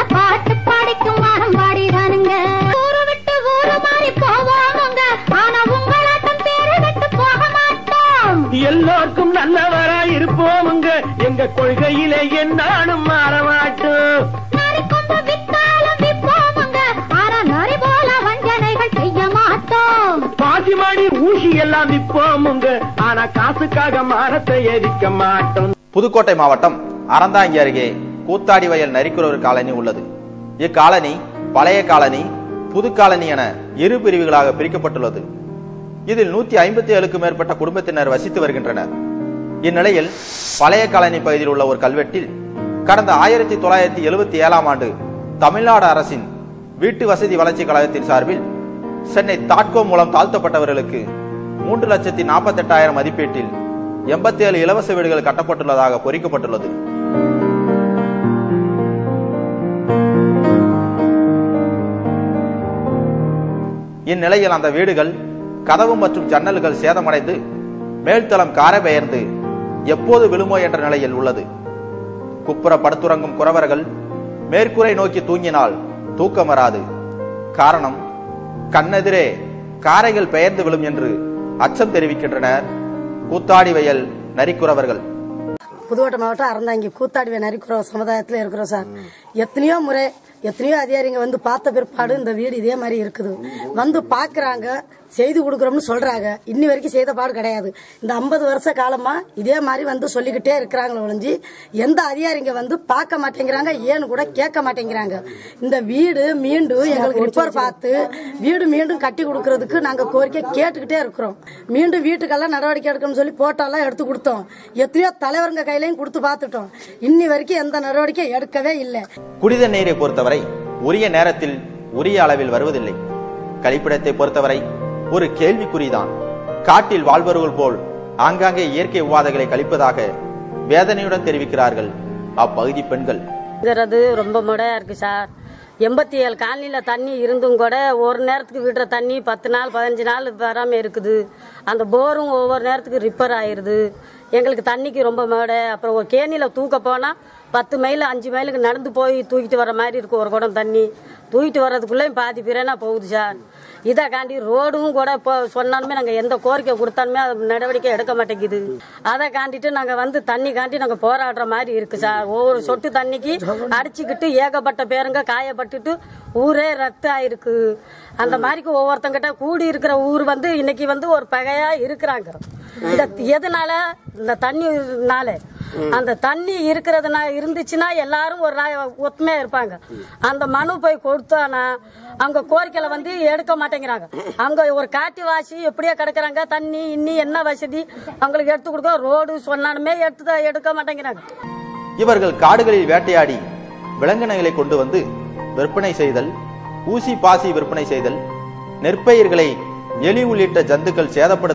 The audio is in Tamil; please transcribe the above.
பாட்டு பாடிக்கும் வானம் பாடிதானுங்க ஊரு விட்டு ஊரு மாறி போவோமுங்க ஆனா உங்களாட்டம் பேரு விட்டு போக மாட்டோம் எல்லோருக்கும் நல்லவரா இருப்போமுங்க எங்க கொள்கையிலே என்னாலும் மாற மாட்டோம் நரி கொண்டு வித்தாலும் விப்போமுங்க ஆனா நரி போல வஞ்சனைகள் செய்ய மாட்டோம் பாசிமாடி ஊசி எல்லாம் விற்போமுங்க ஆனா காசுக்காக மரத்தை எரிக்க மாட்டோம் புதுக்கோட்டை மாவட்டம் அறந்தாங்கி அருகே கூத்தாடி வயல் நரிக்குறவர் காலனி உள்ளது இக்காலனி பழைய காலனி புது காலனி என இரு பிரிவுகளாக பிரிக்கப்பட்டுள்ளது இதில் நூத்தி ஐம்பத்தி ஏழுக்கும் மேற்பட்ட குடும்பத்தினர் வசித்து வருகின்றனர் இந்நிலையில் பழைய காலனி பகுதியில் உள்ள ஒரு கல்வெட்டில் கடந்த ஆயிரத்தி தொள்ளாயிரத்தி எழுபத்தி ஏழாம் ஆண்டு தமிழ்நாடு அரசின் வீட்டு வசதி வளர்ச்சி கழகத்தின் சார்பில் சென்னை தாட்கோ மூலம் தாழ்த்தப்பட்டவர்களுக்கு மூன்று லட்சத்தி நாற்பத்தி எட்டாயிரம் மதிப்பீட்டில் எண்பத்தி ஏழு இலவச வீடுகள் கட்டப்பட்டுள்ளதாக பொறிக்கப்பட்டுள்ளது இந்நிலையில் அந்த வீடுகள் கதவு மற்றும் ஜன்னல்கள் சேதமடைந்து மேல்தளம் காரை பெயர்ந்து எப்போது விழுமோ என்ற நிலையில் உள்ளது குப்புற படுத்துறங்கும் குறவர்கள் மேற்கூரை நோக்கி தூங்கினால் தூக்கம் வராது காரணம் கண்ணெதிரே காரைகள் பெயர்ந்து விழும் என்று அச்சம் தெரிவிக்கின்றனர் கூத்தாடி வயல் நரிக்குறவர்கள் புதுக்கோட்டை மாவட்டம் அறந்தாங்கி கூத்தாடி நரிக்குறவ சமுதாயத்தில் இருக்கிறோம் சார் எத்தனையோ முறை எத்தனையோ அதிகாரிங்க வந்து பார்த்த பிற்பாடு இந்த வீடு இதே மாதிரி இருக்குது வந்து பாக்குறாங்க செய்து கொடுக்குறோம்னு சொல்றாங்க இன்னி வரைக்கும் செய்த பாடு கிடையாது இந்த ஐம்பது வருஷ காலமா இதே மாதிரி வந்து சொல்லிக்கிட்டே இருக்கிறாங்களே ஒழிஞ்சு எந்த அதிகாரிங்க வந்து பார்க்க மாட்டேங்கிறாங்க ஏன்னு கூட கேட்க மாட்டேங்கிறாங்க இந்த வீடு மீண்டும் எங்களுக்கு ரிப்பேர் பார்த்து வீடு மீண்டும் கட்டி கொடுக்கறதுக்கு நாங்க கோரிக்கை கேட்டுக்கிட்டே இருக்கிறோம் மீண்டும் வீட்டுக்கெல்லாம் நடவடிக்கை எடுக்கணும்னு சொல்லி போட்டோலாம் எடுத்து கொடுத்தோம் எத்தனையோ தலைவருங்க கையிலையும் கொடுத்து பார்த்துட்டோம் இன்னி வரைக்கும் எந்த நடவடிக்கை எடுக்கவே இல்லை குடித நீரை பொறுத்தவரை உரிய நேரத்தில் உரிய அளவில் வருவதில்லை கழிப்பிடத்தை பொறுத்தவரை ஒரு கேள்விக்குறிதான் காட்டில் வாழ்பவர்கள் போல் ஆங்காங்கே இயற்கை உபாதைகளை கழிப்பதாக வேதனையுடன் தெரிவிக்கிறார்கள் அப்பகுதி பெண்கள் ங்கிறது ரொம்ப முடையா இருக்கு சார் எண்பத்தி ஏழு காலனியில் தண்ணி இருந்தும் கூட ஒரு நேரத்துக்கு விடுற தண்ணி பத்து நாள் பதினஞ்சு நாள் வராமல் இருக்குது அந்த போரும் ஒவ்வொரு நேரத்துக்கு ரிப்பேர் ஆயிருது எங்களுக்கு தண்ணிக்கு ரொம்ப மேடை அப்புறம் ஒரு கேணியில் தூக்க போனால் பத்து மைல் அஞ்சு மைலுக்கு நடந்து போய் தூக்கிட்டு வர மாதிரி இருக்கு ஒரு குடம் தண்ணி தூக்கிட்டு வர்றதுக்குள்ளேயும் பாதி பிறனா போகுது சார் இதை காண்டி ரோடும் கூட இப்போ சொன்னாலுமே நாங்கள் எந்த கோரிக்கை கொடுத்தாலுமே அது நடவடிக்கை எடுக்க மாட்டேங்குது அதை காண்டிட்டு நாங்கள் வந்து தண்ணி காண்டி நாங்கள் போராடுற மாதிரி இருக்கு சார் ஒவ்வொரு சொட்டு தண்ணிக்கு அடிச்சுக்கிட்டு ஏகப்பட்ட பேருங்க காயப்பட்டுட்டு ஊரே ரத்து ஆயிருக்கு அந்த மாதிரிக்கு ஒவ்வொருத்தங்கிட்ட கூடி இருக்கிற ஊர் வந்து இன்னைக்கு வந்து ஒரு பகையா இருக்கிறாங்க இந்த எதனால இந்த தண்ணினால அந்த தண்ணி இருக்கிறதுனா இருந்துச்சுன்னா எல்லாரும் ஒரு நாய் ஒத்துமையா இருப்பாங்க அந்த மனு போய் கொடுத்தானா அவங்க கோரிக்கையில வந்து எடுக்க மாட்டேங்கிறாங்க அவங்க ஒரு காட்டு வாசி எப்படியே கிடக்குறாங்க தண்ணி இன்னி என்ன வசதி அவங்களுக்கு எடுத்து கொடுக்க ரோடு சொன்னாலுமே எடுத்து எடுக்க மாட்டேங்கிறாங்க இவர்கள் காடுகளில் வேட்டையாடி விலங்கினங்களை கொண்டு வந்து விற்பனை செய்தல் ஊசி பாசி விற்பனை செய்தல் நெற்பயிர்களை எலி உள்ளிட்ட ஜந்துக்கள் சேதப்படுத்த